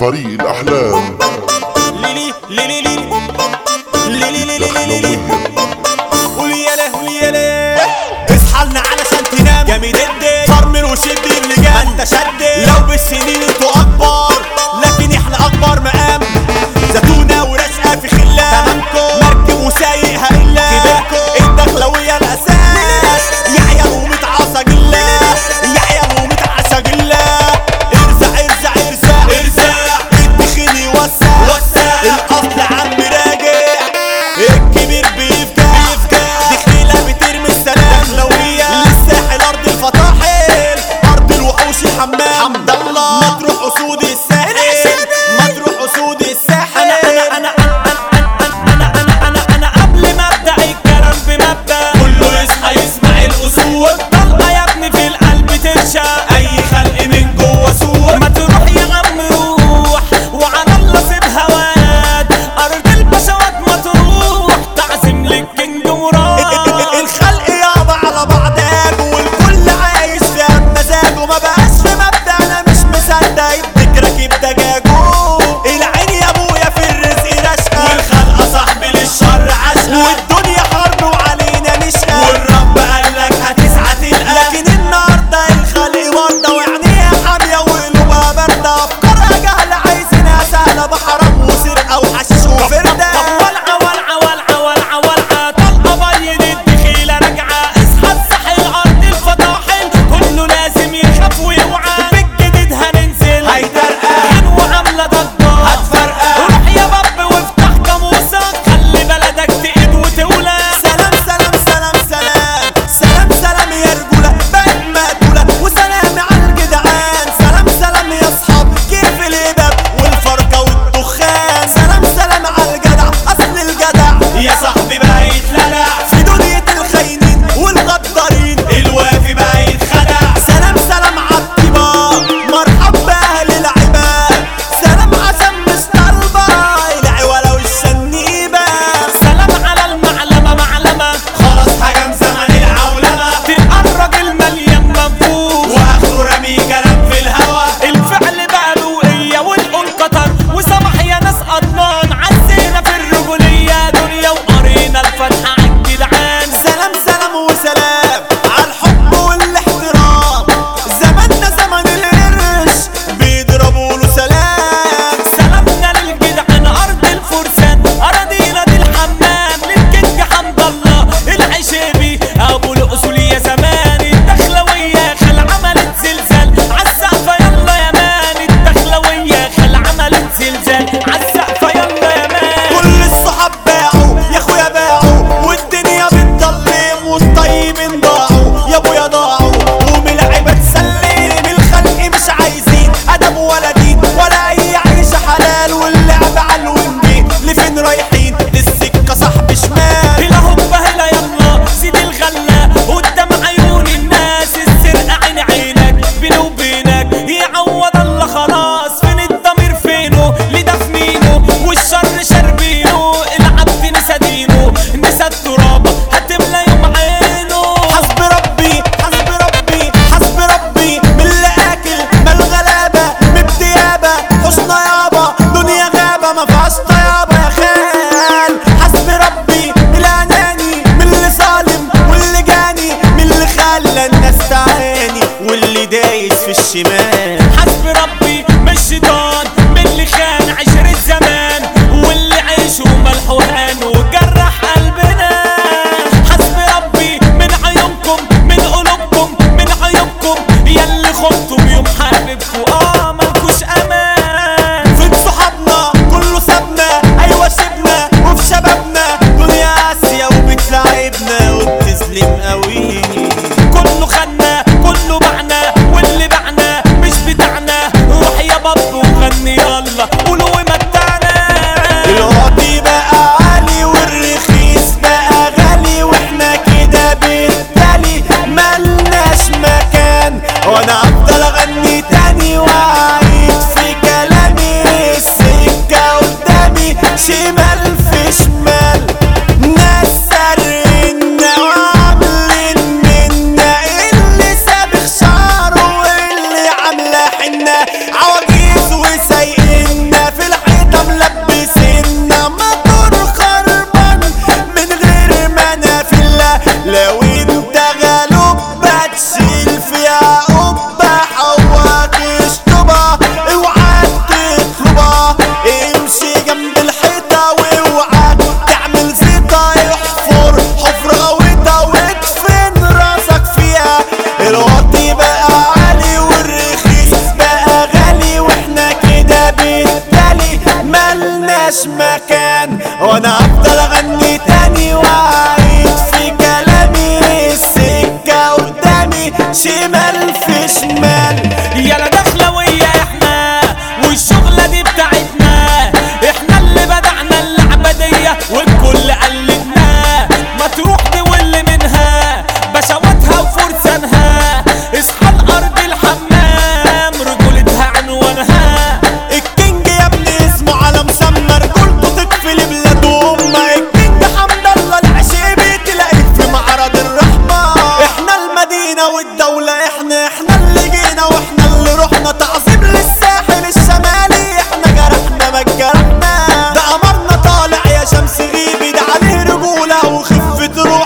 فريق الأحلام ليلي ليلي ليلي ليلي ليلي ليلي ليلي قولي يا له قولي يا له اصحى لنا علشان تنام جامد الدين فرمل وشد اللجام انت شد لو بالسنين انتوا اكبر لكن احنا اكبر مقام زتونة ورزقة في خلة تمامكم مركب وسايقها الا كبيركم الدخلوية الاساس يا عيال ومتعصى جلة يا عيال ومتعصى جلة ارزع ارزع ارزع ارزع الدخل يوسع وسع الاصل عم راجع الكبير بيفكع بيفكع دخيلة بترمي السلام دخلوية للساحل ارض الفطاحل ارض الوحوش الحمام حمد الله مطروح اسود الساحل مطروح اسود الساحل انا انا انا انا انا انا قبل ما ابدا الكلام بمبدا كله يصحى يسمع الاسود طلقه يا ابني في القلب ترشى اي خلق من جوه سور ما تروح يا عم روح وعلى الله سيبها واد ارض البشوات ما تروح تعزم للكينج مراد الخلق يابا على بعضك والكل عايش في مزاجه ما بقاش في مبدا انا مش مصدق اديك راكب دجاجه العين يا ابويا في الرزق رشقه والخلقه صاحبي للشر عشقه والدنيا حرب وعلينا نشقى والرب قال لك هتسعى تلقى لكن النهارده الخلق مرضى وعينيها حاميه وقلوبها بارده افكارها جهله عايزينها سهله بحرام وسرقه وحشيش وفرده ولعه ولعه ولعه ولعه ولعه طلقه بين الدخيله راجعه اصحى الساحل ارض الفطاحل كله لازم يخاف ويوعى بالجديد هننزل هيترقى وعامله ضجه هتفرقع روح يا باب وافتح قاموسك خلي بلدك تقيد وتولى سلام سلام سلام سلام سلام سلام يا رجوله بقت مقتوله وسلام على الجدعان سلام سلام يا اصحاب كيف الهباب والفرقه والدخان سلام سلام على الجدع اصل الجدع يا صاحبي بقى يتلدع في دنيا الخاينين والغدارين الوافي بقى يتخدع سلام سلام على الطيبة مرحب باهل العباد سلام عشان مش طالبة العوالة والشنيبة سلام على المعلمة معلمة خلاص حجم زمن العولمة تبقى الراجل مليان منفوخ واخره رمي كلام في الهوا الفعل بقى له والقول قطر وسمح يا ناس اضمان عزينا في الرجولية دنيا وقرينا الفتحة عالجدعان سلام سلام وسلام على الحب والاحترام زماننا زمن القرش بيضربوا له سلام سلامنا للجدعان ارض الفرسان اراضينا دي الحمام للكينج حمد الله العشيبي ابو الاصول يا زمان الدخلويه خل عملت زلزال عالسقفه يلا يا مان الدخلويه خل عملت زلزال عالسقفه يلا يا مان كل الصحاب باعوا يا اخويا باعوا والدنيا بتضلم والطيبين ضاعوا يا ابويا ضاعوا قوم العيبه تسلم الخلق مش عايزين ادب ولا دين ولا اي عيشه حلال واللعب على الوينجين لفين رايحين للسكه صاحب شمال هلا هوبا هلا يلا سيد الغله قدام عيون الناس السرقه عين عينك بيني وبينك يعوض الله خلاص فين الضمير فينه لدفنينه والشر شربينه العبد نسى دينه نسى التراب هتملى يوم عينه حسب ربي حسب ربي حسب ربي من اللي اكل ما الغلابه مبديابه حسنى يابا دنيا غابه ما فيهاش طيابه يا خال حسب ربي من الاناني من اللي ظالم واللي جاني من اللي خلى الناس تعاني واللي دايس في الشمال حسب ربي من الشيطان من اللي خان عشرة زمان واللي عيشه ملحوهان وجرح قلبنا حسب ربي من عيونكم من قلوبكم من عيونكم ياللي خنتم يوم حبيبكم اه ملكوش امان فين صحابنا كله سابنا ايوه سيبنا وفي شبابنا دنيا قاسية وبتلعبنا وبتظلم قوي كله خدنا كله بعنا واللي بعنا مش بتاعنا روح يا باب وغني يلا قولوا ومتعنا القاضي بقى عالي والرخيص بقى غالي واحنا كده بالتالي ملناش مكان وانا افضل اغني تاني واعيد في كلامي السكة قدامي شمال في شمال ناس سرنا وعاملين منا اللي سابق شعره واللي عامله حنة عواجيز وسايقين مكان وانا افضل اغني تاني واعيد في كلامي السكة قدامي شمال في شمال يلا داخلة ويا احنا والشغلة دي بتاعتنا احنا اللي بدعنا اللعبة دي والكل قلدنا ما تروح تول منها بشواتها وفرسانها اصحى الارض الحمام رجولتها عنوانها الكينج يا ابني اسمه على مسمى رجولته تكفي لبلاد امه الكينج حمد الله العشيبي تلاقيك في معرض الرحمه احنا المدينه والدوله احنا احنا اللي جينا واحنا اللي رحنا تعظيم للساحل الشمالي احنا جرحنا ما جرحنا ده قمرنا طالع يا شمس غيبي ده عليه رجوله وخفه روح